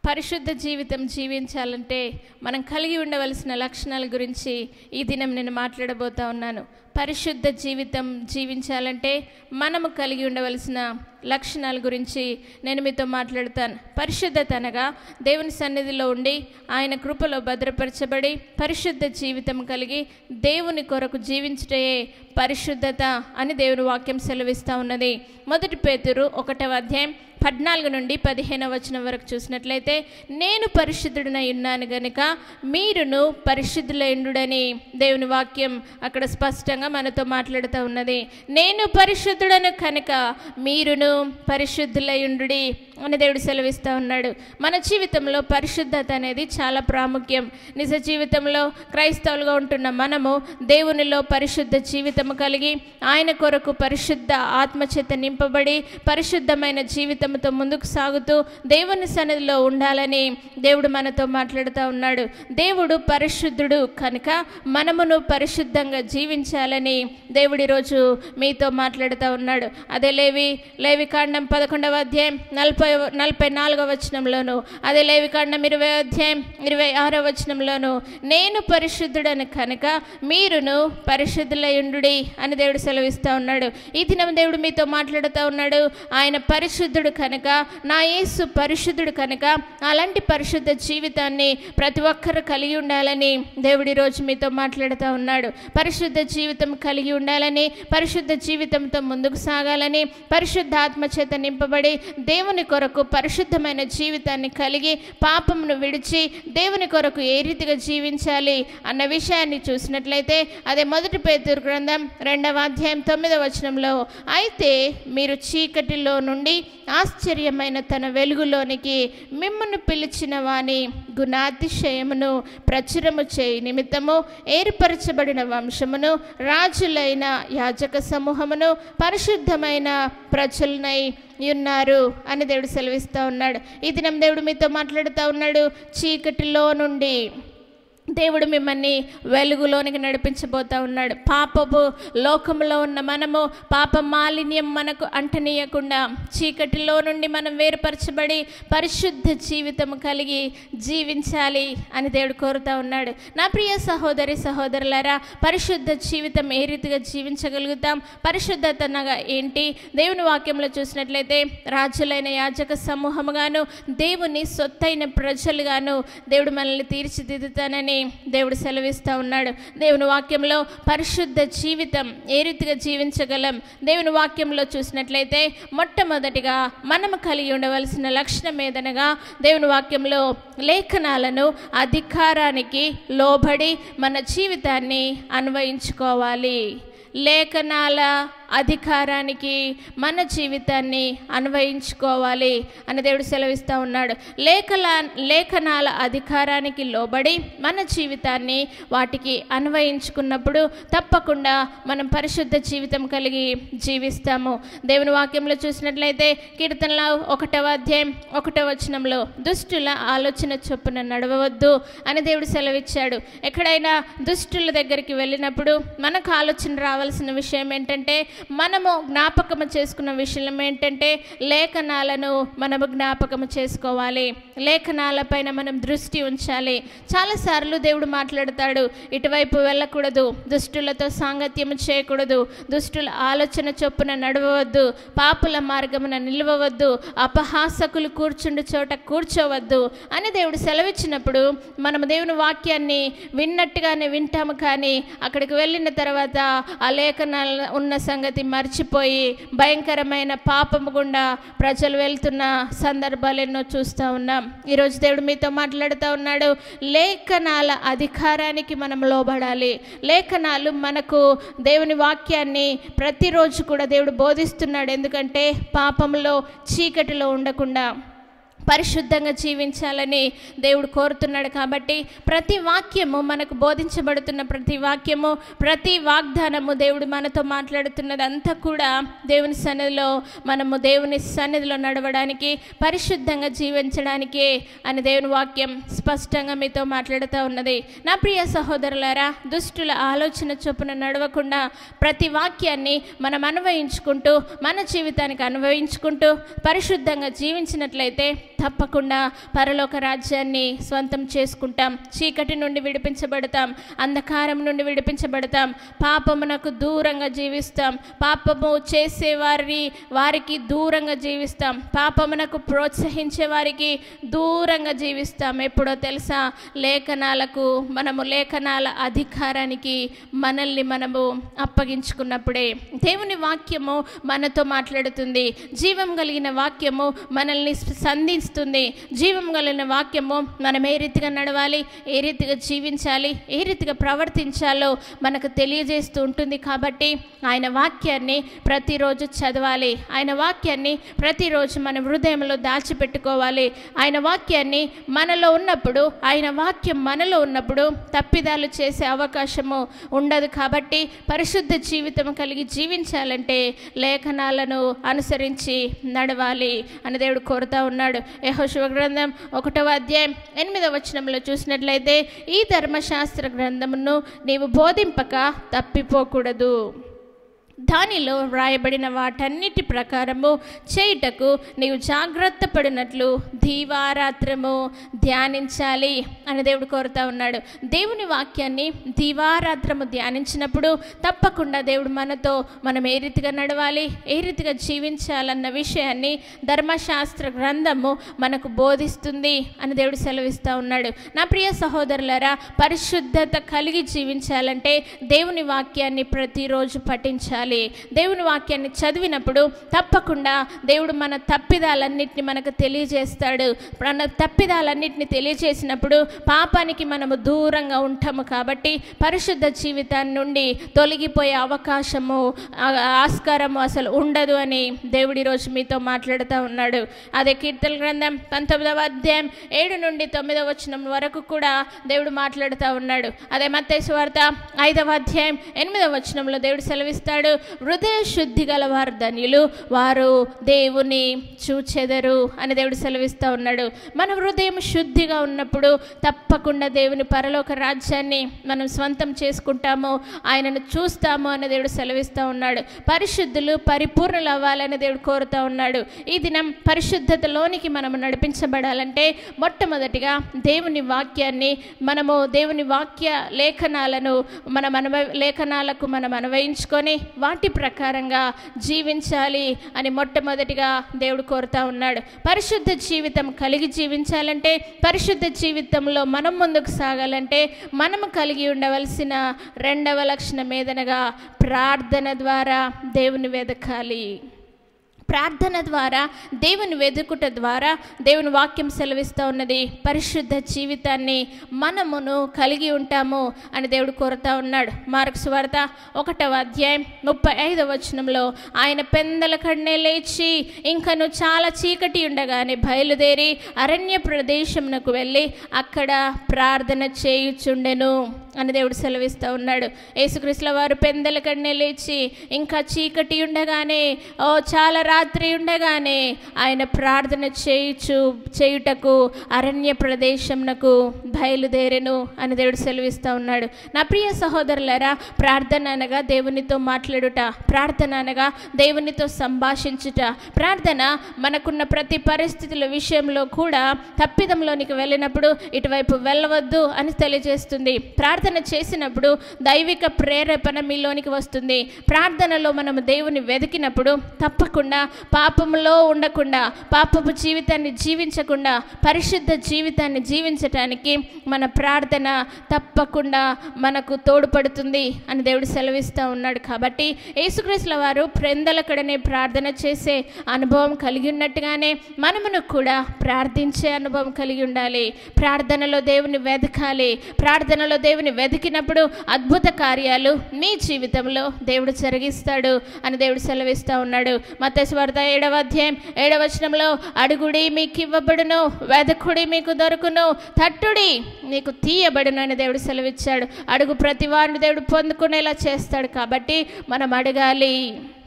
పరిశుద్ధ జీవితం జీవించాలంటే మనం కలిగి ఉండవలసిన లక్షణాల గురించి ఈ దినం నేను మాట్లాడబోతా ఉన్నాను పరిశుద్ధ జీవితం జీవించాలంటే మనము కలిగి ఉండవలసిన లక్షణాల గురించి నేను మీతో మాట్లాడతాను పరిశుద్ధత అనగా దేవుని సన్నిధిలో ఉండి ఆయన కృపలో భద్రపరచబడి పరిశుద్ధ జీవితం కలిగి దేవుని కొరకు జీవించటే పరిశుద్ధత అని దేవుని వాక్యం సెలవిస్తూ ఉన్నది మొదటి పేతురు ఒకటవ అధ్యాయం పద్నాలుగు నుండి పదిహేనవ వచనం వరకు చూసినట్లయితే నేను పరిశుద్ధుడనై ఉన్నాను గనుక మీరును పరిశుద్ధులైండుడని దేవుని వాక్యం అక్కడ స్పష్టంగా మనతో మాట్లాడుతూ ఉన్నది నేను పరిశుద్ధుడను కనుక మీరును పరిశుద్ధులైండు అని దేవుడు సెలవిస్తూ ఉన్నాడు మన జీవితంలో పరిశుద్ధత అనేది చాలా ప్రాముఖ్యం నిజ జీవితంలో క్రైస్తవులుగా ఉంటున్న మనము దేవునిలో పరిశుద్ధ జీవితం కలిగి ఆయన కొరకు పరిశుద్ధ ఆత్మచేత నింపబడి పరిశుద్ధమైన జీవితంతో ముందుకు సాగుతూ దేవుని సన్నిధిలో ఉండాలని దేవుడు మనతో మాట్లాడుతూ ఉన్నాడు దేవుడు పరిశుద్ధుడు కనుక మనమును పరిశుద్ధంగా జీవించాలని దేవుడు ఈరోజు మీతో మాట్లాడుతూ ఉన్నాడు అదే లేవి లేవి కాండం పదకొండవ అధ్యాయం నలభై నలభై నాలుగవ వచనంలోను అదే లేవి కాండం ఇరవై అధ్యాయం ఇరవై ఆరో వచనంలోను నేను పరిశుద్ధుడని కనుక మీరును పరిశుద్ధులయుండు అని దేవుడు సెలవిస్తూ ఉన్నాడు ఈ దినం దేవుడు మీతో మాట్లాడుతూ ఉన్నాడు ఆయన పరిశుద్ధుడు కనుక నా యేసు పరిశుద్ధుడు కనుక అలాంటి పరిశుద్ధ జీవితాన్ని ప్రతి ఒక్కరు కలిగి ఉండాలని దేవుడు ఈరోజు మీతో మాట్లాడుతూ ఉన్నాడు పరిశుద్ధ జీవితం కలిగి ఉండాలని పరిశుద్ధ జీవితంతో ముందుకు సాగాలని పరిశుద్ధ ఆత్మ చేత నింపబడి దేవుని కొరకు పరిశుద్ధమైన జీవితాన్ని కలిగి పాపమును విడిచి దేవుని కొరకు ఏ రీతిగా జీవించాలి అన్న విషయాన్ని చూసినట్లయితే అదే మొదటి పేతురు గ్రంథం రెండవ అధ్యాయం తొమ్మిదవ వచనంలో అయితే మీరు చీకటిలో నుండి ఆశ్చర్యమైన తన వెలుగులోనికి మిమ్మల్ని పిలిచిన వాని గుణాతిశయమును ప్రచురము చేయి నిమిత్తము ఏర్పరచబడిన వంశమును రాజులైన యాజక సమూహమును పరిశుద్ధమైన ప్రజలనై ఉన్నారు అని దేవుడు సెలవిస్తూ ఉన్నాడు ఈ దినం దేవుడు మీతో మాట్లాడుతూ ఉన్నాడు చీకటిలో నుండి దేవుడు మిమ్మల్ని వెలుగులోనికి నడిపించబోతా ఉన్నాడు పాపపు లోకంలో ఉన్న మనము పాప మాలిన్యం మనకు అంటనీయకుండా చీకటిలో నుండి మనం వేరుపరచబడి పరిశుద్ధ జీవితం కలిగి జీవించాలి అని దేవుడు కోరుతా ఉన్నాడు నా ప్రియ సహోదరి సహోదరులారా పరిశుద్ధ జీవితం ఏ రీతిగా జీవించగలుగుతాం పరిశుద్ధత అనగా ఏంటి దేవుని వాక్యంలో చూసినట్లయితే రాజులైన యాజక సమూహముగాను దేవుని సొత్తైన ప్రజలుగాను దేవుడు మనల్ని తీర్చిదిద్దుతానని దేవుడు సెలవిస్తూ ఉన్నాడు దేవుని వాక్యంలో పరిశుద్ధ జీవితం ఏ రీతిగా జీవించగలం దేవుని వాక్యంలో చూసినట్లయితే మొట్టమొదటిగా మనము కలిగి ఉండవలసిన లక్షణం ఏదనగా దేవుని వాక్యంలో లేఖనాలను అధికారానికి లోబడి మన జీవితాన్ని అన్వయించుకోవాలి లేఖనాల అధికారానికి మన జీవితాన్ని అన్వయించుకోవాలి అని దేవుడు సెలవిస్తూ ఉన్నాడు లేఖల లేఖనాల అధికారానికి లోబడి మన జీవితాన్ని వాటికి అన్వయించుకున్నప్పుడు తప్పకుండా మనం పరిశుద్ధ జీవితం కలిగి జీవిస్తాము దేవుని వాక్యంలో చూసినట్లయితే కీర్తనల ఒకటవ అధ్యాయం ఒకటవ వచనంలో దుష్టుల ఆలోచన చొప్పున నడవవద్దు అని దేవుడు సెలవిచ్చాడు ఎక్కడైనా దుష్టుల దగ్గరికి వెళ్ళినప్పుడు మనకు ఆలోచన రావాల్సిన విషయం ఏంటంటే మనము జ్ఞాపకము చేసుకున్న విషయం ఏంటంటే లేఖనాలను మనము జ్ఞాపకము చేసుకోవాలి లేఖనాలపైన మనం దృష్టి ఉంచాలి చాలాసార్లు దేవుడు మాట్లాడతాడు ఇటువైపు వెళ్ళకూడదు దుష్టులతో సాంగత్యము చేయకూడదు దుష్టుల ఆలోచన చొప్పున నడవవద్దు పాపుల మార్గమున నిలవవద్దు అపహాసకులు కూర్చుండు చోట కూర్చోవద్దు అని దేవుడు సెలవిచ్చినప్పుడు మనము దేవుని వాక్యాన్ని విన్నట్టుగానే వింటాము కానీ అక్కడికి వెళ్ళిన తర్వాత ఆ లేఖనాల ఉన్న సంగతి మర్చిపోయి భయంకరమైన పాపము గుండా ప్రజలు వెళ్తున్న సందర్భాలు ఎన్నో చూస్తూ ఉన్నాం ఈరోజు దేవుడు మీతో మాట్లాడుతూ ఉన్నాడు లేఖనాల అధికారానికి మనం లోబడాలి లేఖనాలు మనకు దేవుని వాక్యాన్ని ప్రతిరోజు కూడా దేవుడు బోధిస్తున్నాడు ఎందుకంటే పాపంలో చీకటిలో ఉండకుండా పరిశుద్ధంగా జీవించాలని దేవుడు కోరుతున్నాడు కాబట్టి ప్రతి వాక్యము మనకు బోధించబడుతున్న ప్రతి వాక్యము ప్రతి వాగ్దానము దేవుడు మనతో మాట్లాడుతున్నది అంతా కూడా దేవుని సన్నిధిలో మనము దేవుని సన్నిధిలో నడవడానికి పరిశుద్ధంగా జీవించడానికి అని దేవుని వాక్యం స్పష్టంగా మీతో మాట్లాడుతూ ఉన్నది నా ప్రియ సహోదరులారా దుష్టుల ఆలోచన చొప్పున నడవకుండా ప్రతి వాక్యాన్ని మనం అన్వయించుకుంటూ మన జీవితానికి అన్వయించుకుంటూ పరిశుద్ధంగా జీవించినట్లయితే తప్పకుండా పరలోక రాజ్యాన్ని స్వంతం చేసుకుంటాం చీకటి నుండి విడిపించబడతాం అంధకారం నుండి విడిపించబడతాం పాపమునకు దూరంగా జీవిస్తాం పాపము చేసే వారి వారికి దూరంగా జీవిస్తాం పాపమునకు ప్రోత్సహించే వారికి దూరంగా జీవిస్తాం ఎప్పుడో తెలుసా లేఖనాలకు మనము లేఖనాల అధికారానికి మనల్ని మనము అప్పగించుకున్నప్పుడే దేవుని వాక్యము మనతో మాట్లాడుతుంది జీవం కలిగిన వాక్యము మనల్ని సంధిస్తుంది జీవం కలిగిన వాక్యము మనం ఏ రీతిగా నడవాలి ఏ రీతిగా జీవించాలి ఏ రీతిగా ప్రవర్తించాలో మనకు తెలియజేస్తూ ఉంటుంది కాబట్టి ఆయన వాక్యాన్ని ప్రతిరోజు చదవాలి ఆయన వాక్యాన్ని ప్రతిరోజు మన హృదయంలో దాచిపెట్టుకోవాలి ఆయన వాక్యాన్ని మనలో ఉన్నప్పుడు ఆయన వాక్యం మనలో ఉన్నప్పుడు తప్పిదాలు చేసే అవకాశము ఉండదు కాబట్టి పరిశుద్ధ జీవితం కలిగి జీవించాలంటే లేఖనాలను అనుసరించి నడవాలి అని దేవుడు కోరుతా ఉన్నాడు యెహోషువ గ్రంథం ఒకటవ అధ్యాయం ఎనిమిదవ వచనంలో చూసినట్లయితే ఈ ధర్మశాస్త్ర గ్రంథమును నీవు బోధింపక తప్పిపోకూడదు దానిలో వ్రాయబడిన వాటన్నిటి ప్రకారము చేయుటకు నీవు జాగ్రత్త పడినట్లు దీవారాత్రము ధ్యానించాలి అని దేవుడు కోరుతా ఉన్నాడు దేవుని వాక్యాన్ని దీవారాత్రము ధ్యానించినప్పుడు తప్పకుండా దేవుడు మనతో మనం ఏ రీతిగా నడవాలి ఏ రీతిగా జీవించాలన్న విషయాన్ని ధర్మశాస్త్ర గ్రంథము మనకు బోధిస్తుంది అని దేవుడు సెలవిస్తూ ఉన్నాడు నా ప్రియ సహోదరులారా పరిశుద్ధత కలిగి జీవించాలంటే దేవుని వాక్యాన్ని ప్రతిరోజు పఠించాలి దేవుని వాక్యాన్ని చదివినప్పుడు తప్పకుండా దేవుడు మన తప్పిదాలన్నింటిని మనకు తెలియజేస్తాడు మన తప్పిదాలన్నింటిని తెలియజేసినప్పుడు పాపానికి మనము దూరంగా ఉంటాము కాబట్టి పరిశుద్ధ జీవితాన్ని నుండి తొలగిపోయే అవకాశము ఆ- ఆస్కారము అసలు ఉండదు అని దేవుడి రోజు మీతో మాట్లాడుతూ ఉన్నాడు అదే కీర్తన గ్రంథం పంతొమ్మిదవ అధ్యాయం ఏడు నుండి తొమ్మిదవ వచనం వరకు కూడా దేవుడు మాట్లాడుతూ ఉన్నాడు అదే మత్తయి వార్త ఐదవ అధ్యాయం ఎనిమిదవ వచనంలో దేవుడు సెలవిస్తాడు హృదయ శుద్ధి గల వారు ధన్యులు వారు దేవుని చూచెదరు అని దేవుడు సెలవిస్తూ ఉన్నాడు మన హృదయం శుద్ధిగా ఉన్నప్పుడు తప్పకుండా దేవుని పరలోక రాజ్యాన్ని మనం స్వంతం చేసుకుంటాము ఆయనను చూస్తాము అని దేవుడు సెలవిస్తూ ఉన్నాడు పరిశుద్ధులు పరిపూర్ణులు అవ్వాలని దేవుడు కోరుతూ ఉన్నాడు ఈ దినం పరిశుద్ధతలోనికి మనము నడిపించబడాలంటే మొట్టమొదటిగా దేవుని వాక్యాన్ని మనము దేవుని వాక్య లేఖనాలను మనం అనవ లేఖనాలకు మనం అన్వయించుకొని వాటి ప్రకారంగా జీవించాలి అని మొట్టమొదటిగా దేవుడు కోరుతా ఉన్నాడు పరిశుద్ధ జీవితం కలిగి జీవించాలంటే పరిశుద్ధ జీవితంలో మనం ముందుకు సాగాలంటే మనము కలిగి ఉండవలసిన రెండవ లక్షణం ఏదనగా ప్రార్థన ద్వారా దేవుని వెదకాలి ప్రార్థన ద్వారా దేవుని వెతుకుట ద్వారా దేవుని వాక్యం సెలవిస్తూ ఉన్నది పరిశుద్ధ జీవితాన్ని మనమును కలిగి ఉంటాము అని దేవుడు కోరుతా ఉన్నాడు మార్క్స్ వార్త ఒకటవ అధ్యాయం ముప్పై ఐదవ వచనంలో ఆయన పెందల కన్నే లేచి ఇంకను చాలా చీకటి ఉండగానే బయలుదేరి అరణ్య ప్రదేశమునకు వెళ్ళి అక్కడ ప్రార్థన చేయుచుండెను అని దేవుడు సెలవిస్తూ ఉన్నాడు యేసుక్రీస్తుల వారు పెందల కన్నే లేచి ఇంకా చీకటి ఉండగానే ఓ చాలా రాత్రి ఉండగానే ఆయన ప్రార్థన చేయుచు చేయుటకు అరణ్య ప్రదేశంనకు బయలుదేరెను అని దేవుడు సెలవిస్తూ ఉన్నాడు నా ప్రియ సహోదరులారా ప్రార్థన అనగా దేవునితో మాట్లాడుట ప్రార్థన అనగా దేవునితో సంభాషించుట ప్రార్థన మనకున్న ప్రతి పరిస్థితుల విషయంలో కూడా తప్పిదంలోనికి వెళ్ళినప్పుడు ఇటువైపు వెళ్ళవద్దు అని తెలియజేస్తుంది ప్రార్థన చేసినప్పుడు దైవిక ప్రేరేపణ మీలోనికి వస్తుంది ప్రార్థనలో మనము దేవుని వెతికినప్పుడు తప్పకుండా పాపములో ఉండకుండా పాపపు జీవితాన్ని జీవించకుండా పరిశుద్ధ జీవితాన్ని జీవించటానికి మన ప్రార్థన తప్పకుండా మనకు తోడ్పడుతుంది అని దేవుడు సెలవిస్తూ ఉన్నాడు కాబట్టి యేసుక్రీస్తుల వారు ప్రెందలకడనే ప్రార్థన చేసే అనుభవం కలిగి ఉన్నట్టుగానే మనమును కూడా ప్రార్థించే అనుభవం కలిగి ఉండాలి ప్రార్థనలో దేవుని వెతకాలి ప్రార్థనలో దేవుని వెతికినప్పుడు అద్భుత కార్యాలు మీ జీవితంలో దేవుడు జరిగిస్తాడు అని దేవుడు సెలవిస్తూ ఉన్నాడు మత్తయి వార్త ఏడవ అధ్యాయం ఏడవ వచనంలో అడుగుడి మీకు ఇవ్వబడును వెదకుడి మీకు దొరుకును తట్టుడి నీకు తీయబడును అని దేవుడు సెలవిచ్చాడు అడుగు ప్రతి వారిని దేవుడు పొందుకునేలా చేస్తాడు కాబట్టి మనం అడగాలి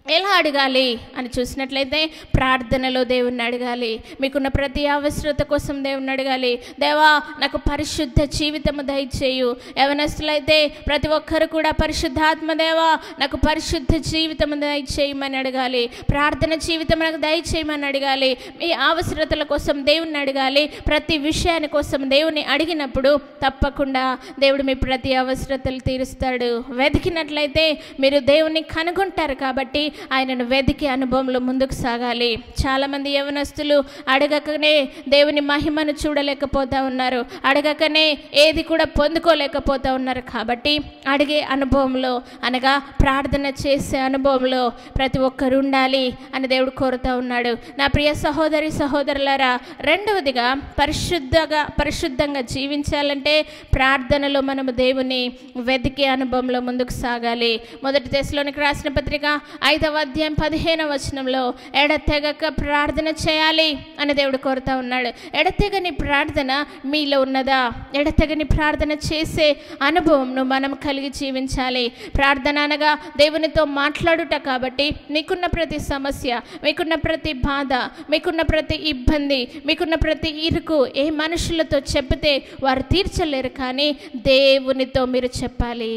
ఎలా అడగాలి అని చూసినట్లయితే ప్రార్థనలో దేవుణ్ణి అడగాలి మీకున్న ప్రతి అవసరత కోసం దేవుణ్ణి అడగాలి దేవా నాకు పరిశుద్ధ జీవితము దయచేయు యవనస్తులైతే ప్రతి ఒక్కరు కూడా పరిశుద్ధాత్మ దేవా నాకు పరిశుద్ధ జీవితము దయచేయమని అడగాలి ప్రార్థన జీవితం నాకు దయచేయమని అడగాలి మీ అవసరతల కోసం దేవుణ్ణి అడగాలి ప్రతి విషయాని కోసం దేవుని అడిగినప్పుడు తప్పకుండా దేవుడు మీ ప్రతి అవసరతలు తీరుస్తాడు వెతికినట్లయితే మీరు దేవుని కనుగొంటారు కాబట్టి ఆయనను వెతికి అనుభవంలో ముందుకు సాగాలి చాలామంది యవనస్తులు అడగకనే దేవుని మహిమను చూడలేకపోతా ఉన్నారు అడగకనే ఏది కూడా పొందుకోలేకపోతా ఉన్నారు కాబట్టి అడిగే అనుభవంలో అనగా ప్రార్థన చేసే అనుభవంలో ప్రతి ఒక్కరు ఉండాలి అని దేవుడు కోరుతా ఉన్నాడు నా ప్రియ సహోదరి సహోదరులారా రెండవదిగా పరిశుద్ధంగా పరిశుద్ధంగా జీవించాలంటే ప్రార్థనలో మనము దేవుని వెతికే అనుభవంలో ముందుకు సాగాలి మొదటి దశలోనికి రాసిన పత్రిక ఐదవ అధ్యాయం పదిహేనవ వచనంలో ఎడతెగక ప్రార్థన చేయాలి అని దేవుడు కోరుతా ఉన్నాడు ఎడతెగని ప్రార్థన మీలో ఉన్నదా ఎడతెగని ప్రార్థన చేసే అనుభవంను మనం కలిగి జీవించాలి ప్రార్థన అనగా దేవునితో మాట్లాడుట కాబట్టి మీకున్న ప్రతి సమస్య మీకున్న ప్రతి బాధ మీకున్న ప్రతి ఇబ్బంది మీకున్న ప్రతి ఇరుకు ఏ మనుషులతో చెబితే వారు తీర్చలేరు కానీ దేవునితో మీరు చెప్పాలి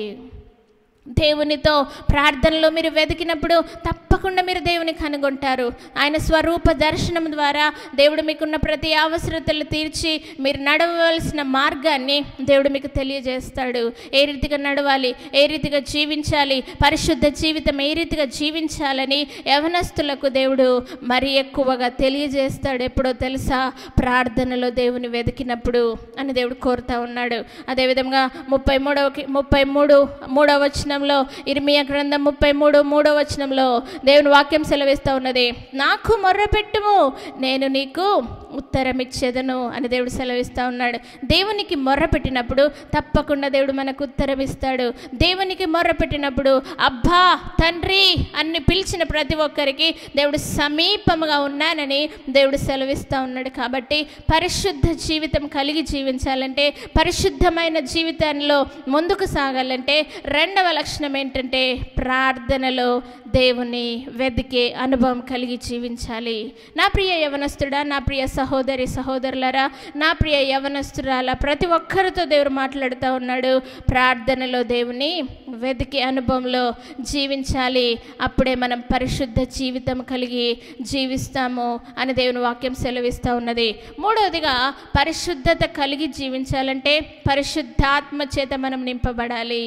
దేవునితో ప్రార్థనలో మీరు వెతికినప్పుడు తప్పకుండా మీరు దేవుని కనుగొంటారు ఆయన స్వరూప దర్శనం ద్వారా దేవుడు మీకున్న ప్రతి అవసరతలు తీర్చి మీరు నడవలసిన మార్గాన్ని దేవుడు మీకు తెలియజేస్తాడు ఏ రీతిగా నడవాలి ఏ రీతిగా జీవించాలి పరిశుద్ధ జీవితం ఏ రీతిగా జీవించాలని యవనస్తులకు దేవుడు మరి ఎక్కువగా తెలియజేస్తాడు ఎప్పుడో తెలుసా ప్రార్థనలో దేవుని వెతికినప్పుడు అని దేవుడు కోరుతా ఉన్నాడు అదేవిధంగా ముప్పై మూడవ ముప్పై మూడు మూడవ వచనంలో ఇర్మియా గ్రంథం ముప్పై మూడు మూడవ వచనంలో దేవుని వాక్యం సెలవిస్తూ ఉన్నది నాకు మొర్రపెట్టుము నేను నీకు ఉత్తరం ఇచ్చేదను అని దేవుడు సెలవిస్తూ ఉన్నాడు దేవునికి మొర్ర పెట్టినప్పుడు తప్పకుండా దేవుడు మనకు ఉత్తరం ఇస్తాడు దేవునికి మొర్ర పెట్టినప్పుడు అబ్బా తండ్రి అన్ని పిలిచిన ప్రతి ఒక్కరికి దేవుడు సమీపముగా ఉన్నానని దేవుడు సెలవిస్తూ ఉన్నాడు కాబట్టి పరిశుద్ధ జీవితం కలిగి జీవించాలంటే పరిశుద్ధమైన జీవితంలో ముందుకు సాగాలంటే రెండవ లక్షణం ఏంటంటే ప్రార్థనలో దేవుని వెతికే అనుభవం కలిగి జీవించాలి నా ప్రియ యవనస్తుడా నా ప్రియ సహోదరి సహోదరులరా నా ప్రియ యవనస్తురాల ప్రతి ఒక్కరితో దేవుడు మాట్లాడుతూ ఉన్నాడు ప్రార్థనలో దేవుని వెతికే అనుభవంలో జీవించాలి అప్పుడే మనం పరిశుద్ధ జీవితం కలిగి జీవిస్తాము అని దేవుని వాక్యం సెలవిస్తూ ఉన్నది మూడవదిగా పరిశుద్ధత కలిగి జీవించాలంటే పరిశుద్ధాత్మ చేత మనం నింపబడాలి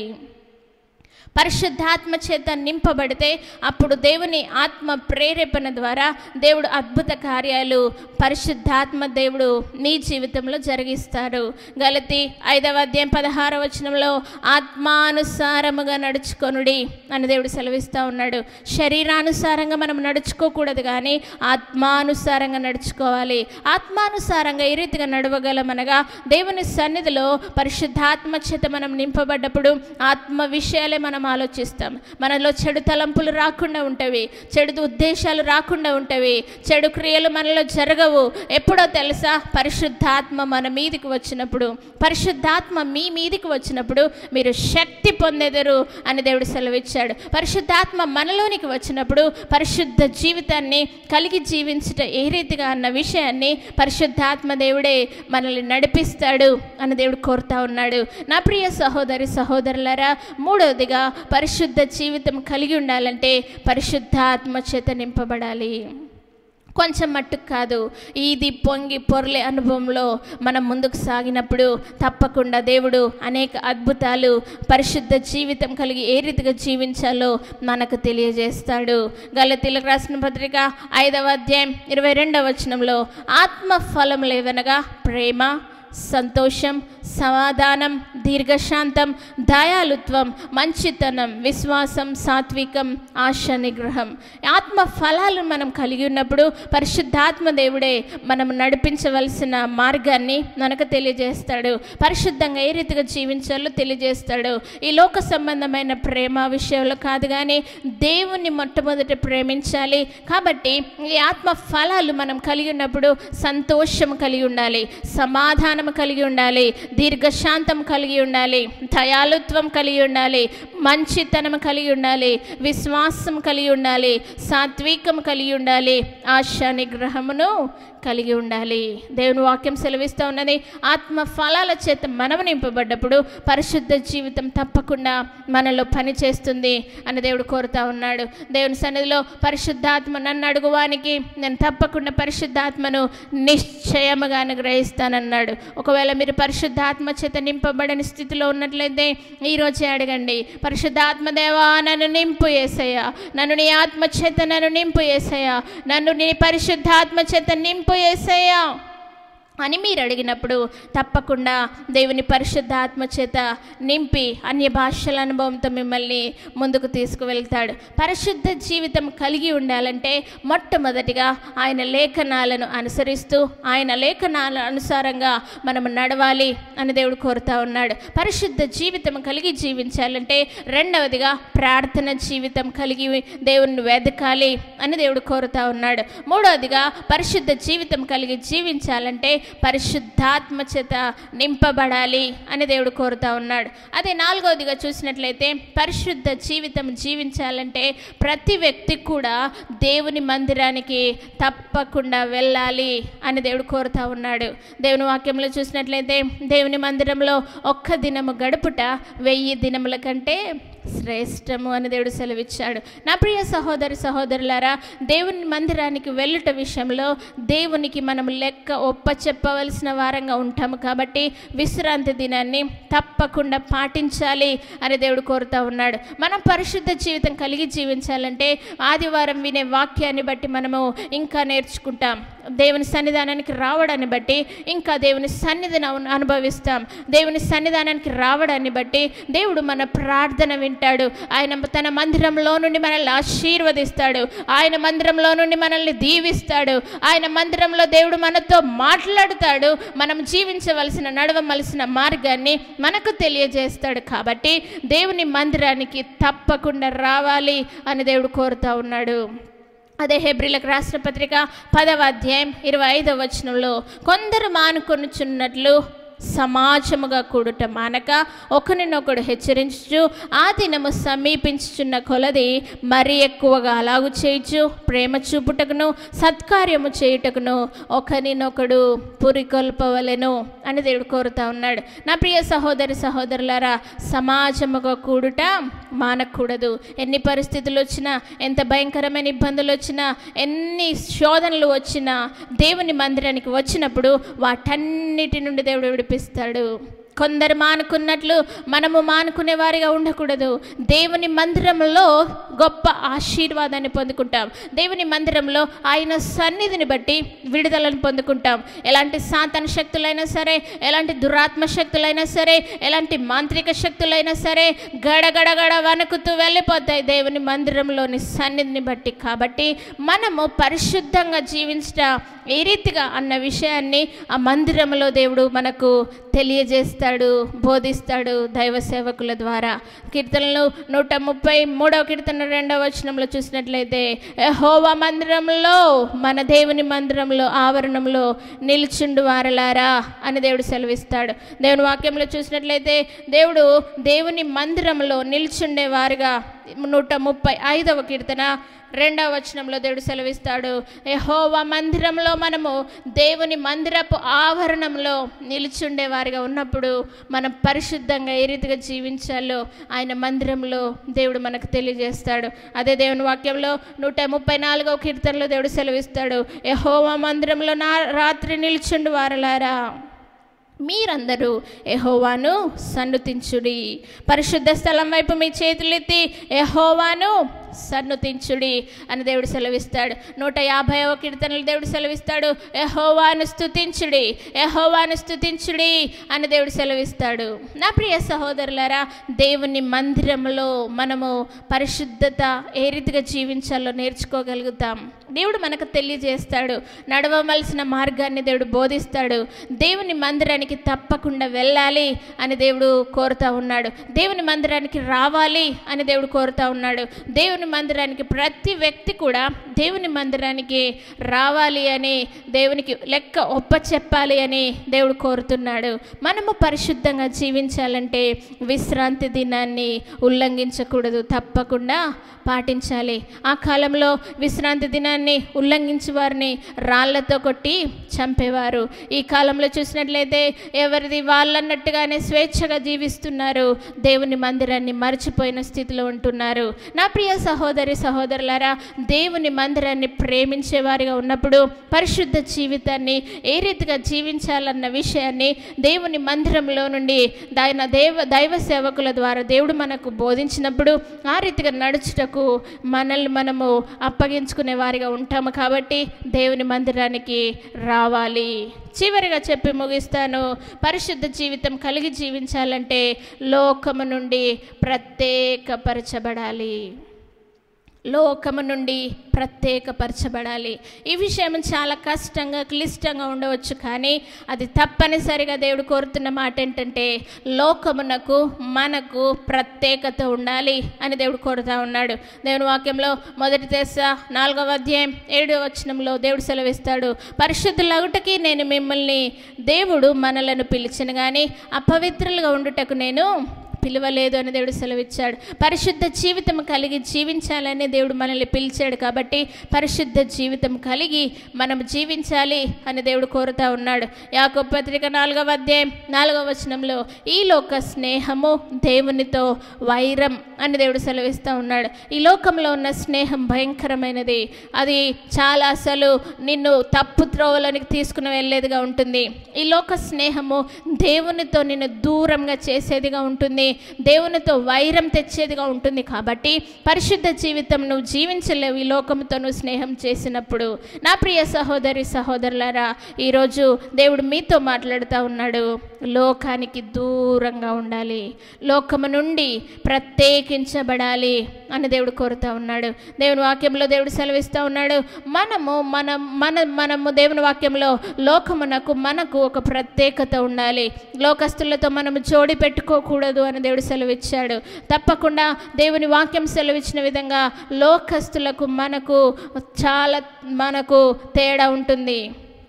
పరిశుద్ధాత్మ చేత నింపబడితే అప్పుడు దేవుని ఆత్మ ప్రేరేపణ ద్వారా దేవుడు అద్భుత కార్యాలు పరిశుద్ధాత్మ దేవుడు నీ జీవితంలో జరిగిస్తారు గలతి ఐదవ అధ్యాయం పదహారవ వచనంలో ఆత్మానుసారముగా నడుచుకొనుడి అని దేవుడు సెలవిస్తూ ఉన్నాడు శరీరానుసారంగా మనం నడుచుకోకూడదు కానీ ఆత్మానుసారంగా నడుచుకోవాలి ఆత్మానుసారంగా ఏ రీతిగా నడవగలమనగా దేవుని సన్నిధిలో పరిశుద్ధాత్మ చేత మనం నింపబడ్డప్పుడు ఆత్మ విషయాలే మనం ఆలోచిస్తాం మనలో చెడు తలంపులు రాకుండా ఉంటవి చెడు ఉద్దేశాలు రాకుండా ఉంటవి చెడు క్రియలు మనలో జరగవు ఎప్పుడో తెలుసా పరిశుద్ధాత్మ మన మీదికి వచ్చినప్పుడు పరిశుద్ధాత్మ మీ మీదికి వచ్చినప్పుడు మీరు శక్తి పొందెదరు అని దేవుడు సెలవిచ్చాడు పరిశుద్ధాత్మ మనలోనికి వచ్చినప్పుడు పరిశుద్ధ జీవితాన్ని కలిగి జీవించట ఏ రీతిగా అన్న విషయాన్ని పరిశుద్ధాత్మ దేవుడే మనల్ని నడిపిస్తాడు అని దేవుడు కోరుతా ఉన్నాడు నా ప్రియ సహోదరి సహోదరులారా మూడవదిగా పరిశుద్ధ జీవితం కలిగి ఉండాలంటే పరిశుద్ధాత్మ చేత నింపబడాలి కొంచెం మట్టుకు కాదు ఇది పొంగి పొరలే అనుభవంలో మనం ముందుకు సాగినప్పుడు తప్పకుండా దేవుడు అనేక అద్భుతాలు పరిశుద్ధ జీవితం కలిగి ఏ రీతిగా జీవించాలో మనకు తెలియజేస్తాడు గలతీలకు రాసిన పత్రిక ఐదవ అధ్యాయం ఇరవై రెండవ వచనంలో ఆత్మ ఫలం లేవనగా ప్రేమ సంతోషం సమాధానం దీర్ఘశాంతం దయాలుత్వం మంచితనం విశ్వాసం సాత్వికం ఆశ నిగ్రహం ఆత్మ ఫలాలను మనం కలిగి ఉన్నప్పుడు పరిశుద్ధాత్మ దేవుడే మనం నడిపించవలసిన మార్గాన్ని మనకు తెలియజేస్తాడు పరిశుద్ధంగా ఏ రీతిగా జీవించాలో తెలియజేస్తాడు ఈ లోక సంబంధమైన ప్రేమ విషయంలో కాదు కానీ దేవుణ్ణి మొట్టమొదట ప్రేమించాలి కాబట్టి ఈ ఆత్మ ఫలాలు మనం కలిగి ఉన్నప్పుడు సంతోషం కలిగి ఉండాలి సమాధానం సహనం కలిగి ఉండాలి దీర్ఘశాంతం కలిగి ఉండాలి దయాలుత్వం కలిగి ఉండాలి మంచితనం కలిగి ఉండాలి విశ్వాసం కలిగి ఉండాలి సాత్వికం కలిగి ఉండాలి ఆశా నిగ్రహమును కలిగి ఉండాలి దేవుని వాక్యం సెలవిస్తూ ఉన్నది ఆత్మ ఫలాల చేత మనం నింపబడ్డప్పుడు పరిశుద్ధ జీవితం తప్పకుండా మనలో పని చేస్తుంది అని దేవుడు కోరుతా ఉన్నాడు దేవుని సన్నిధిలో పరిశుద్ధాత్మ నన్ను అడుగువానికి నేను తప్పకుండా పరిశుద్ధాత్మను నిశ్చయముగా అనుగ్రహిస్తానన్నాడు ఒకవేళ మీరు పరిశుద్ధాత్మ చేత నింపబడని స్థితిలో ఉన్నట్లయితే ఈరోజే అడగండి పరిశుద్ధాత్మ దేవా నన్ను నింపు ఏసయ్యా నన్ను నీ ఆత్మ చేత నన్ను నింపు ఏసయ్యా నన్ను నీ పరిశుద్ధాత్మ చేత నింపు ఏసయ్యా అని మీరు అడిగినప్పుడు తప్పకుండా దేవుని పరిశుద్ధ ఆత్మ చేత నింపి అన్య భాషల అనుభవంతో మిమ్మల్ని ముందుకు తీసుకువెళ్తాడు పరిశుద్ధ జీవితం కలిగి ఉండాలంటే మొట్టమొదటిగా ఆయన లేఖనాలను అనుసరిస్తూ ఆయన లేఖనాల అనుసారంగా మనం నడవాలి అని దేవుడు కోరుతా ఉన్నాడు పరిశుద్ధ జీవితం కలిగి జీవించాలంటే రెండవదిగా ప్రార్థన జీవితం కలిగి దేవుణ్ణి వెదకాలి అని దేవుడు కోరుతా ఉన్నాడు మూడవదిగా పరిశుద్ధ జీవితం కలిగి జీవించాలంటే పరిశుద్ధాత్మ చేత నింపబడాలి అని దేవుడు కోరుతా ఉన్నాడు అదే నాలుగవదిగా చూసినట్లయితే పరిశుద్ధ జీవితం జీవించాలంటే ప్రతి వ్యక్తి కూడా దేవుని మందిరానికి తప్పకుండా వెళ్ళాలి అని దేవుడు కోరుతా ఉన్నాడు దేవుని వాక్యంలో చూసినట్లయితే దేవుని మందిరంలో ఒక్క దినము గడుపుట వెయ్యి దినముల కంటే శ్రేష్టము అని దేవుడు సెలవిచ్చాడు నా ప్రియ సహోదరి సహోదరులారా దేవుని మందిరానికి వెళ్ళుట విషయంలో దేవునికి మనం లెక్క ఒప్ప చెప్పవలసిన వారంగా ఉంటాము కాబట్టి విశ్రాంతి దినాన్ని తప్పకుండా పాటించాలి అని దేవుడు కోరుతా ఉన్నాడు మనం పరిశుద్ధ జీవితం కలిగి జీవించాలంటే ఆదివారం వినే వాక్యాన్ని బట్టి మనము ఇంకా నేర్చుకుంటాం దేవుని సన్నిధానానికి రావడాన్ని బట్టి ఇంకా దేవుని సన్నిధిని అను- అనుభవిస్తాం దేవుని సన్నిధానానికి రావడాన్ని బట్టి దేవుడు మన ప్రార్థన వింటాడు ఆయన తన మందిరంలో నుండి మనల్ని ఆశీర్వదిస్తాడు ఆయన మందిరంలో నుండి మనల్ని దీవిస్తాడు ఆయన మందిరంలో దేవుడు మనతో మాట్లాడుతాడు మనం జీవించవలసిన నడవవలసిన మార్గాన్ని మనకు తెలియజేస్తాడు కాబట్టి దేవుని మందిరానికి తప్పకుండా రావాలి అని దేవుడు కోరుతా ఉన్నాడు అదే హెబ్రిలకు రాసిన పత్రిక పదవ అధ్యాయం ఇరవై ఐదవ వచనంలో కొందరు మానుకొనుచున్నట్లు సమాజముగా కూడుట మానక ఒకరినొకడు హెచ్చరించు ఆ దినము సమీపించుచున్న కొలది మరి ఎక్కువగా అలాగు చేయుచు ప్రేమ చూపుటకును సత్కార్యము చేయుటకును ఒకరినొకడు పురికొల్పవలెను అని దేవుడు కోరుతా ఉన్నాడు నా ప్రియ సహోదరి సహోదరులారా సమాజముగా కూడుట మానకూడదు ఎన్ని పరిస్థితులు వచ్చినా ఎంత భయంకరమైన ఇబ్బందులు వచ్చినా ఎన్ని శోధనలు వచ్చినా దేవుని మందిరానికి వచ్చినప్పుడు వాటన్నిటి నుండి దేవుడు విడిపిస్తాడు కొందరు మానుకున్నట్లు మనము మానుకునే వారిగా ఉండకూడదు దేవుని మందిరంలో గొప్ప ఆశీర్వాదాన్ని పొందుకుంటాం దేవుని మందిరంలో ఆయన సన్నిధిని బట్టి విడుదలను పొందుకుంటాం ఎలాంటి సాతన శక్తులైనా సరే ఎలాంటి దురాత్మ శక్తులైనా సరే ఎలాంటి మాంత్రిక శక్తులైనా సరే గడగడగడ వణుకుతూ వెళ్ళిపోతాయి దేవుని మందిరంలోని సన్నిధిని బట్టి కాబట్టి మనము పరిశుద్ధంగా జీవించట ఏ రీతిగా అన్న విషయాన్ని ఆ మందిరంలో దేవుడు మనకు తెలియజేస్తాడు బోధిస్తాడు దైవ సేవకుల ద్వారా కీర్తనలు నూట ముప్పై మూడవ కీర్తన రెండవ వచనంలో చూసినట్లయితే హోవా మందిరంలో మన దేవుని మందిరంలో ఆవరణంలో నిల్చుండు వారలారా అని దేవుడు సెలవిస్తాడు దేవుని వాక్యంలో చూసినట్లయితే దేవుడు దేవుని మందిరంలో నిల్చుండే వారుగా నూట ముప్పై ఐదవ కీర్తన రెండవ వచనంలో దేవుడు సెలవిస్తాడు యెహోవా మందిరంలో మనము దేవుని మందిరపు ఆవరణంలో నిలుచుండే వారిగా ఉన్నప్పుడు మనం పరిశుద్ధంగా ఏ రీతిగా జీవించాలో ఆయన మందిరంలో దేవుడు మనకు తెలియజేస్తాడు అదే దేవుని వాక్యంలో నూట ముప్పై నాలుగవ కీర్తనలో దేవుడు సెలవిస్తాడు యెహోవా మందిరంలో నా రాత్రి నిల్చుండు వారలారా మీరందరూ ఎహోవాను సన్నుతించుడి పరిశుద్ధ స్థలం వైపు మీ చేతులెత్తి ఎహోవాను సన్నుతించుడి అని దేవుడు సెలవిస్తాడు నూట యాభైవ కీర్తనలు దేవుడు సెలవిస్తాడు ఎహోవాను స్తుతించుడి ఎహోవాను స్తుతించుడి అని దేవుడు సెలవిస్తాడు నా ప్రియ సహోదరులారా దేవుని మందిరంలో మనము పరిశుద్ధత ఏ రీతిగా జీవించాలో నేర్చుకోగలుగుతాం దేవుడు మనకు తెలియజేస్తాడు నడవవలసిన మార్గాన్ని దేవుడు బోధిస్తాడు దేవుని మందిరానికి తప్పకుండా వెళ్ళాలి అని దేవుడు కోరుతా ఉన్నాడు దేవుని మందిరానికి రావాలి అని దేవుడు కోరుతా ఉన్నాడు దేవుని దేవుని మందిరానికి ప్రతి వ్యక్తి కూడా దేవుని మందిరానికి రావాలి అని దేవునికి లెక్క ఒప్ప చెప్పాలి అని దేవుడు కోరుతున్నాడు మనము పరిశుద్ధంగా జీవించాలంటే విశ్రాంతి దినాన్ని ఉల్లంఘించకూడదు తప్పకుండా పాటించాలి ఆ కాలంలో విశ్రాంతి దినాన్ని ఉల్లంఘించి వారిని రాళ్లతో కొట్టి చంపేవారు ఈ కాలంలో చూసినట్లయితే ఎవరిది వాళ్ళన్నట్టుగానే స్వేచ్ఛగా జీవిస్తున్నారు దేవుని మందిరాన్ని మర్చిపోయిన స్థితిలో ఉంటున్నారు నా ప్రియ సహోదరి సహోదరులారా దేవుని మందిరాన్ని ప్రేమించే వారిగా ఉన్నప్పుడు పరిశుద్ధ జీవితాన్ని ఏ రీతిగా జీవించాలన్న విషయాన్ని దేవుని మందిరంలో నుండి దాని దేవ దైవ సేవకుల ద్వారా దేవుడు మనకు బోధించినప్పుడు ఆ రీతిగా నడుచుటకు మనల్ని మనము అప్పగించుకునే వారిగా ఉంటాము కాబట్టి దేవుని మందిరానికి రావాలి చివరిగా చెప్పి ముగిస్తాను పరిశుద్ధ జీవితం కలిగి జీవించాలంటే లోకము నుండి ప్రత్యేకపరచబడాలి లోకము నుండి ప్రత్యేకపరచబడాలి ఈ విషయం చాలా కష్టంగా క్లిష్టంగా ఉండవచ్చు కానీ అది తప్పనిసరిగా దేవుడు కోరుతున్న మాట ఏంటంటే లోకమునకు మనకు ప్రత్యేకత ఉండాలి అని దేవుడు కోరుతా ఉన్నాడు దేవుని వాక్యంలో మొదటి తెస నాలుగవ అధ్యాయం ఏడవ వచనంలో దేవుడు సెలవిస్తాడు పరిశుద్ధులగుటకి నేను మిమ్మల్ని దేవుడు మనలను పిలిచిన కానీ అపవిత్రులుగా ఉండుటకు నేను పిలవలేదు అని దేవుడు సెలవిచ్చాడు పరిశుద్ధ జీవితం కలిగి జీవించాలని దేవుడు మనల్ని పిలిచాడు కాబట్టి పరిశుద్ధ జీవితం కలిగి మనం జీవించాలి అని దేవుడు కోరుతా ఉన్నాడు యాకో పత్రిక నాలుగవ అధ్యాయం నాలుగవ వచనంలో ఈ లోక స్నేహము దేవునితో వైరం అని దేవుడు సెలవిస్తూ ఉన్నాడు ఈ లోకంలో ఉన్న స్నేహం భయంకరమైనది అది చాలా అసలు నిన్ను తప్పు త్రోవలోనికి తీసుకుని వెళ్ళేదిగా ఉంటుంది ఈ లోక స్నేహము దేవునితో నిన్ను దూరంగా చేసేదిగా ఉంటుంది దేవునితో వైరం తెచ్చేదిగా ఉంటుంది కాబట్టి పరిశుద్ధ జీవితం నువ్వు జీవించలేవు ఈ లోకంతో నువ్వు స్నేహం చేసినప్పుడు నా ప్రియ సహోదరి సహోదరులారా ఈరోజు దేవుడు మీతో మాట్లాడుతూ ఉన్నాడు లోకానికి దూరంగా ఉండాలి లోకము నుండి ప్రత్యేకించబడాలి అని దేవుడు కోరుతా ఉన్నాడు దేవుని వాక్యంలో దేవుడు సెలవిస్తూ ఉన్నాడు మనము మన మన మనము దేవుని వాక్యంలో లోకమునకు మనకు ఒక ప్రత్యేకత ఉండాలి లోకస్తులతో మనము జోడి పెట్టుకోకూడదు అని దేవుడు సెలవిచ్చాడు తప్పకుండా దేవుని వాక్యం సెలవిచ్చిన విధంగా లోకస్తులకు మనకు చాలా మనకు తేడా ఉంటుంది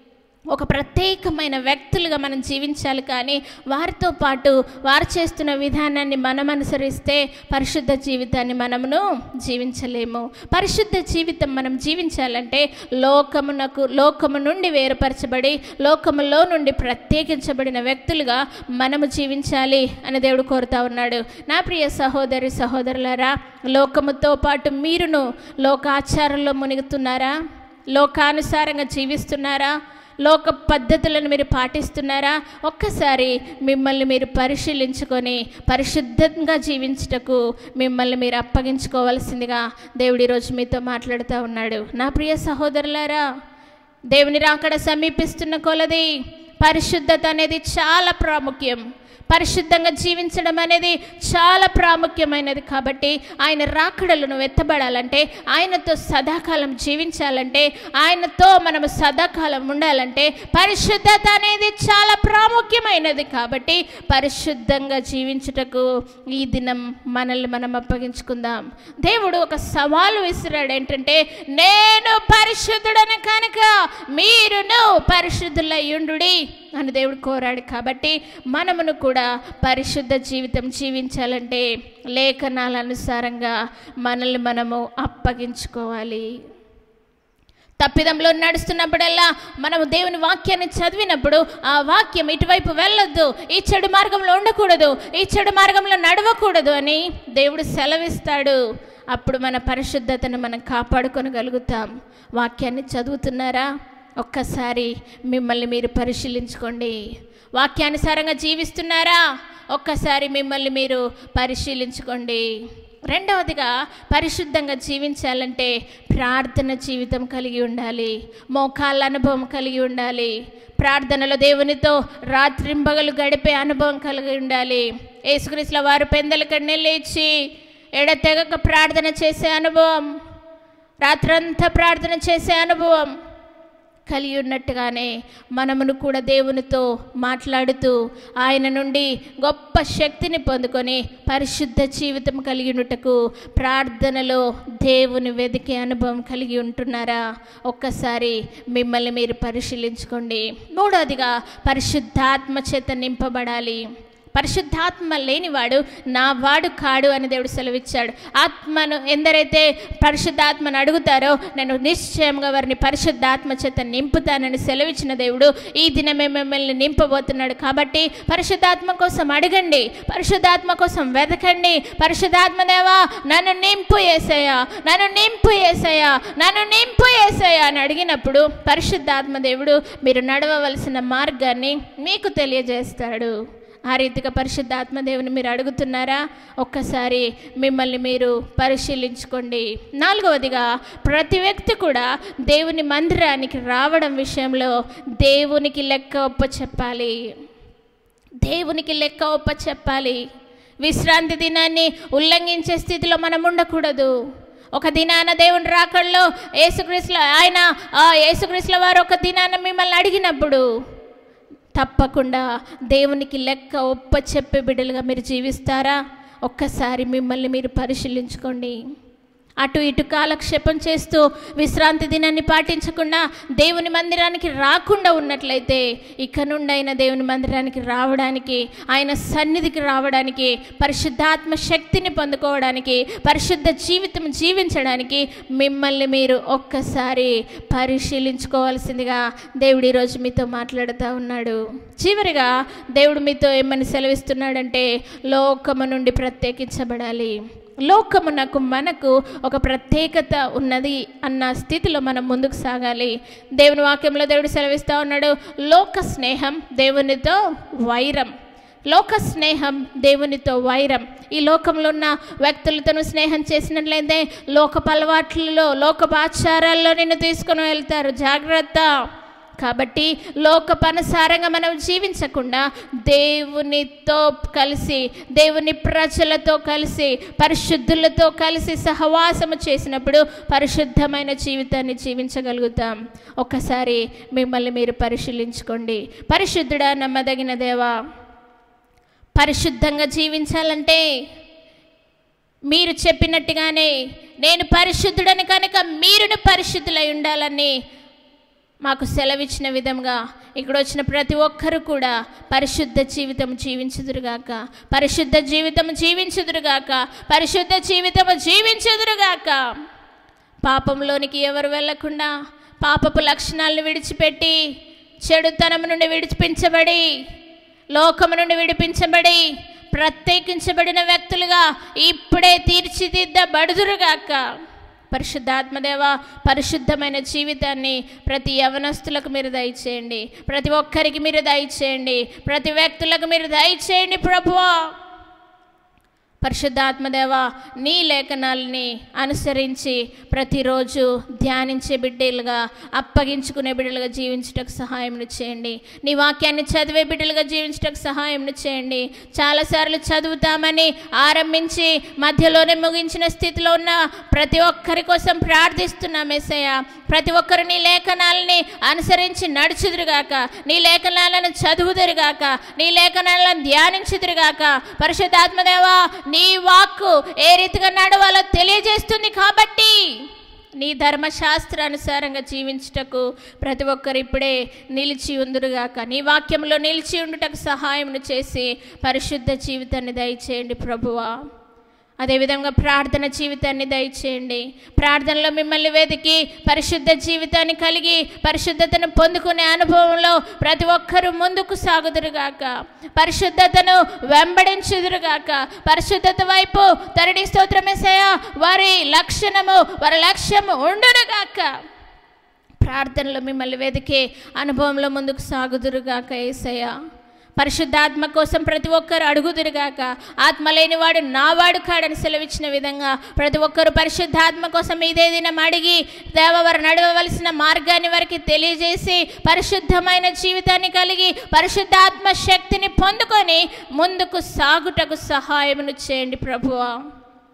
ఒక ప్రత్యేకమైన వ్యక్తులుగా మనం జీవించాలి కానీ వారితో పాటు వారు చేస్తున్న విధానాన్ని మనం అనుసరిస్తే పరిశుద్ధ జీవితాన్ని మనమును జీవించలేము పరిశుద్ధ జీవితం మనం జీవించాలంటే లోకమునకు లోకము నుండి వేరుపరచబడి లోకములో నుండి ప్రత్యేకించబడిన వ్యక్తులుగా మనము జీవించాలి అని దేవుడు కోరుతా ఉన్నాడు నా ప్రియ సహోదరి సహోదరులారా లోకముతో పాటు మీరును లోకాచారంలో మునిగుతున్నారా లోకానుసారంగా జీవిస్తున్నారా లోక పద్ధతులను మీరు పాటిస్తున్నారా ఒక్కసారి మిమ్మల్ని మీరు పరిశీలించుకొని పరిశుద్ధంగా జీవించుటకు మిమ్మల్ని మీరు అప్పగించుకోవాల్సిందిగా దేవుడు ఈరోజు మీతో మాట్లాడుతూ ఉన్నాడు నా ప్రియ సహోదరులారా దేవుని రాకడ సమీపిస్తున్న కొలది పరిశుద్ధత అనేది చాలా ప్రాముఖ్యం పరిశుద్ధంగా జీవించడం అనేది చాలా ప్రాముఖ్యమైనది కాబట్టి ఆయన రాకడలను ఎత్తబడాలంటే ఆయనతో సదాకాలం జీవించాలంటే ఆయనతో మనము సదాకాలం ఉండాలంటే పరిశుద్ధత అనేది చాలా ప్రాముఖ్యమైనది కాబట్టి పరిశుద్ధంగా జీవించుటకు ఈ దినం మనల్ని మనం అప్పగించుకుందాం దేవుడు ఒక సవాలు విసిరాడు ఏంటంటే నేను పరిశుద్ధుడని కనుక మీరును పరిశుద్ధులయ్యుండు అని దేవుడు కోరాడు కాబట్టి మనమును కూడా పరిశుద్ధ జీవితం జీవించాలంటే లేఖనాల అనుసారంగా మనల్ని మనము అప్పగించుకోవాలి తప్పిదంలో నడుస్తున్నప్పుడల్లా మనము దేవుని వాక్యాన్ని చదివినప్పుడు ఆ వాక్యం ఇటువైపు వెళ్ళొద్దు ఈ చెడు మార్గంలో ఉండకూడదు ఈ చెడు మార్గంలో నడవకూడదు అని దేవుడు సెలవిస్తాడు అప్పుడు మన పరిశుద్ధతను మనం కాపాడుకొనగలుగుతాం వాక్యాన్ని చదువుతున్నారా ఒక్కసారి మిమ్మల్ని మీరు పరిశీలించుకోండి వాక్యానుసారంగా జీవిస్తున్నారా ఒక్కసారి మిమ్మల్ని మీరు పరిశీలించుకోండి రెండవదిగా పరిశుద్ధంగా జీవించాలంటే ప్రార్థన జీవితం కలిగి ఉండాలి మోకాళ్ళ అనుభవం కలిగి ఉండాలి ప్రార్థనలో దేవునితో రాత్రింబగలు గడిపే అనుభవం కలిగి ఉండాలి యేసుక్రీస్తుల వారు పెందలకన్నే లేచి ఎడతెగక ప్రార్థన చేసే అనుభవం రాత్రంతా ప్రార్థన చేసే అనుభవం కలిగి ఉన్నట్టుగానే మనమును కూడా దేవునితో మాట్లాడుతూ ఆయన నుండి గొప్ప శక్తిని పొందుకొని పరిశుద్ధ జీవితం కలిగి ఉండుటకు ప్రార్థనలో దేవుని వెతికే అనుభవం కలిగి ఉంటున్నారా ఒక్కసారి మిమ్మల్ని మీరు పరిశీలించుకోండి మూడవదిగా పరిశుద్ధాత్మ చేత నింపబడాలి పరిశుద్ధాత్మ లేనివాడు నా వాడు కాడు అని దేవుడు సెలవిచ్చాడు ఆత్మను ఎందరైతే పరిశుద్ధాత్మను అడుగుతారో నేను నిశ్చయంగా వారిని పరిశుద్ధాత్మ చేత నింపుతానని సెలవిచ్చిన దేవుడు ఈ దినమే మిమ్మల్ని నింపబోతున్నాడు కాబట్టి పరిశుద్ధాత్మ కోసం అడగండి పరిశుద్ధాత్మ కోసం వెతకండి పరిశుద్ధాత్మ దేవా నన్ను నింపు ఏసయ్యా నన్ను నింపు ఏసయ్యా నన్ను నింపు ఏసయ్యా అని అడిగినప్పుడు పరిశుద్ధాత్మ దేవుడు మీరు నడవవలసిన మార్గాన్ని మీకు తెలియజేస్తాడు ఆ రీతిగా పరిశుద్ధాత్మ దేవుని మీరు అడుగుతున్నారా ఒక్కసారి మిమ్మల్ని మీరు పరిశీలించుకోండి నాలుగవదిగా ప్రతి వ్యక్తి కూడా దేవుని మందిరానికి రావడం విషయంలో దేవునికి లెక్క ఒప్ప చెప్పాలి దేవునికి లెక్క ఒప్ప చెప్పాలి విశ్రాంతి దినాన్ని ఉల్లంఘించే స్థితిలో మనం ఉండకూడదు ఒక దినాన దేవుని రాకల్లో యేసుక్రీస్తుల ఆయన ఆ యేసుక్రీస్తుల వారు ఒక దినాన మిమ్మల్ని అడిగినప్పుడు తప్పకుండా దేవునికి లెక్క ఒప్ప చెప్పే బిడ్డలుగా మీరు జీవిస్తారా ఒక్కసారి మిమ్మల్ని మీరు పరిశీలించుకోండి అటు ఇటు కాలక్షేపం చేస్తూ విశ్రాంతి దినాన్ని పాటించకుండా దేవుని మందిరానికి రాకుండా ఉన్నట్లయితే ఇక నుండి అయిన దేవుని మందిరానికి రావడానికి ఆయన సన్నిధికి రావడానికి పరిశుద్ధాత్మ శక్తిని పొందుకోవడానికి పరిశుద్ధ జీవితం జీవించడానికి మిమ్మల్ని మీరు ఒక్కసారి పరిశీలించుకోవాల్సిందిగా దేవుడు ఈరోజు మీతో మాట్లాడుతూ ఉన్నాడు చివరిగా దేవుడు మీతో ఏమని సెలవిస్తున్నాడంటే లోకము నుండి ప్రత్యేకించబడాలి లోకమునకు మనకు ఒక ప్రత్యేకత ఉన్నది అన్న స్థితిలో మనం ముందుకు సాగాలి దేవుని వాక్యంలో దేవుడు సెలవిస్తూ ఉన్నాడు లోక స్నేహం దేవునితో వైరం లోక స్నేహం దేవునితో వైరం ఈ లోకంలో ఉన్న వ్యక్తులతో స్నేహం చేసినట్లయితే లోకపు అలవాట్లలో లోకపు ఆచారాల్లో నిన్ను తీసుకొని వెళ్తారు జాగ్రత్త కాబట్టి లోకపనుసారంగా మనం జీవించకుండా దేవునితో కలిసి దేవుని ప్రజలతో కలిసి పరిశుద్ధులతో కలిసి సహవాసము చేసినప్పుడు పరిశుద్ధమైన జీవితాన్ని జీవించగలుగుతాం ఒకసారి మిమ్మల్ని మీరు పరిశీలించుకోండి పరిశుద్ధుడా నమ్మదగిన దేవా పరిశుద్ధంగా జీవించాలంటే మీరు చెప్పినట్టుగానే నేను పరిశుద్ధుడని కనుక మీరును పరిశుద్ధులై ఉండాలని మాకు సెలవిచ్చిన విధంగా ఇక్కడ వచ్చిన ప్రతి ఒక్కరు కూడా పరిశుద్ధ జీవితం జీవించుదురుగాక పరిశుద్ధ జీవితం జీవించుదురుగాక పరిశుద్ధ జీవితము జీవించుదురుగాక పాపంలోనికి ఎవరు వెళ్లకుండా పాపపు లక్షణాలను విడిచిపెట్టి చెడుతనం నుండి విడిపించబడి లోకము నుండి విడిపించబడి ప్రత్యేకించబడిన వ్యక్తులుగా ఇప్పుడే తీర్చిదిద్దబడుదురుగాక పరిశుద్ధాత్మదేవ పరిశుద్ధమైన జీవితాన్ని ప్రతి యవనస్తులకు మీరు దయచేయండి ప్రతి ఒక్కరికి మీరు దయచేయండి ప్రతి వ్యక్తులకు మీరు దయచేయండి ప్రభువా పరిశుద్ధాత్మదేవ నీ లేఖనాలని అనుసరించి ప్రతిరోజు ధ్యానించే బిడ్డలుగా అప్పగించుకునే బిడ్డలుగా జీవించటకు సహాయం చేయండి నీ వాక్యాన్ని చదివే బిడ్డలుగా జీవించటకు సహాయం చేయండి చాలాసార్లు చదువుతామని ఆరంభించి మధ్యలోనే ముగించిన స్థితిలో ఉన్న ప్రతి ఒక్కరి కోసం ప్రార్థిస్తున్నాం ఎస్సయ్య ప్రతి ఒక్కరు నీ లేఖనాలని అనుసరించి నడుచుదురుగాక నీ లేఖనాలను చదువుదురుగాక నీ లేఖనాలను ధ్యానించుదురుగాక పరిశుద్ధాత్మదేవా నీ వాక్కు ఏ రీతిగా నడవాలో తెలియజేస్తుంది కాబట్టి నీ ధర్మశాస్త్రానుసారంగా జీవించుటకు ప్రతి ఒక్కరు ఇప్పుడే నిలిచి ఉందురుగాక నీ వాక్యంలో నిలిచి ఉండుటకు సహాయం చేసి పరిశుద్ధ జీవితాన్ని దయచేయండి ప్రభువా అదేవిధంగా ప్రార్థన జీవితాన్ని దయచేయండి ప్రార్థనలో మిమ్మల్ని వెతికి పరిశుద్ధ జీవితాన్ని కలిగి పరిశుద్ధతను పొందుకునే అనుభవంలో ప్రతి ఒక్కరూ ముందుకు సాగుదురుగాక పరిశుద్ధతను వెంబడించుదురుగాక పరిశుద్ధత వైపు తరడి స్తోత్రమేసయ వారి లక్షణము వారి లక్ష్యము ఉండునుగాక ప్రార్థనలో మిమ్మల్ని వెతికే అనుభవంలో ముందుకు సాగుదురుగాక ఏసయ్య పరిశుద్ధాత్మ కోసం ప్రతి ఒక్కరు అడుగుదురుగాక ఆత్మ లేనివాడు నావాడు కాడని సెలవిచ్చిన విధంగా ప్రతి ఒక్కరు పరిశుద్ధాత్మ కోసం ఇదే దినం అడిగి దేవవారు నడవవలసిన మార్గాన్ని వారికి తెలియజేసి పరిశుద్ధమైన జీవితాన్ని కలిగి పరిశుద్ధాత్మ శక్తిని పొందుకొని ముందుకు సాగుటకు సహాయమును చేయండి ప్రభువా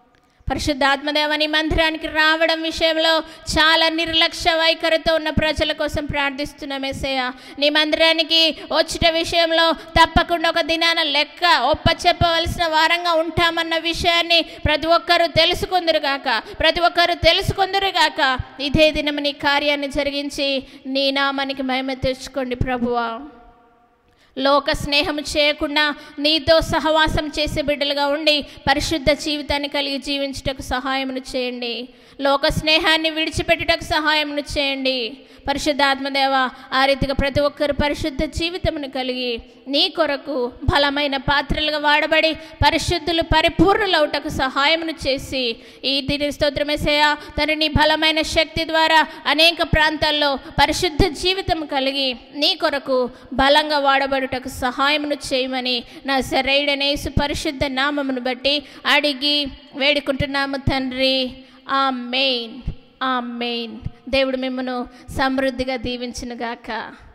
పరిశుద్ధాత్మదేవ నీ మందిరానికి రావడం విషయంలో చాలా నిర్లక్ష్య వైఖరితో ఉన్న ప్రజల కోసం ప్రార్థిస్తున్నాం ఏసయ్య నీ మందిరానికి వచ్చిన విషయంలో తప్పకుండా ఒక దినాన లెక్క ఒప్ప చెప్పవలసిన వారంగా ఉంటామన్న విషయాన్ని ప్రతి ఒక్కరూ తెలుసుకుందరుగాక ప్రతి ఒక్కరూ తెలుసుకుందరుగాక ఇదే దినం నీ కార్యాన్ని జరిగించి నీ నామానికి మహిమ తెచ్చుకోండి ప్రభువా లోక స్నేహం చేయకుండా నీతో సహవాసం చేసే బిడ్డలుగా ఉండి పరిశుద్ధ జీవితాన్ని కలిగి జీవించుటకు సహాయమును చేయండి లోక స్నేహాన్ని విడిచిపెట్టుటకు సహాయమును చేయండి పరిశుద్ధాత్మదేవ ఆ రీతిగా ప్రతి ఒక్కరు పరిశుద్ధ జీవితమును కలిగి నీ కొరకు బలమైన పాత్రలుగా వాడబడి పరిశుద్ధులు పరిపూర్ణులవుటకు సహాయమును చేసి ఈ దీని స్తోత్రమేసయ తన నీ బలమైన శక్తి ద్వారా అనేక ప్రాంతాల్లో పరిశుద్ధ జీవితం కలిగి నీ కొరకు బలంగా వాడబడుటకు సహాయమును చేయమని నా సరైడనేసు పరిశుద్ధ నామమును బట్టి అడిగి వేడుకుంటున్నాము తండ్రి ఆ మెయిన్ ఆ మెయిన్ దేవుడు మిమ్మను సమృద్ధిగా దీవించునుగాక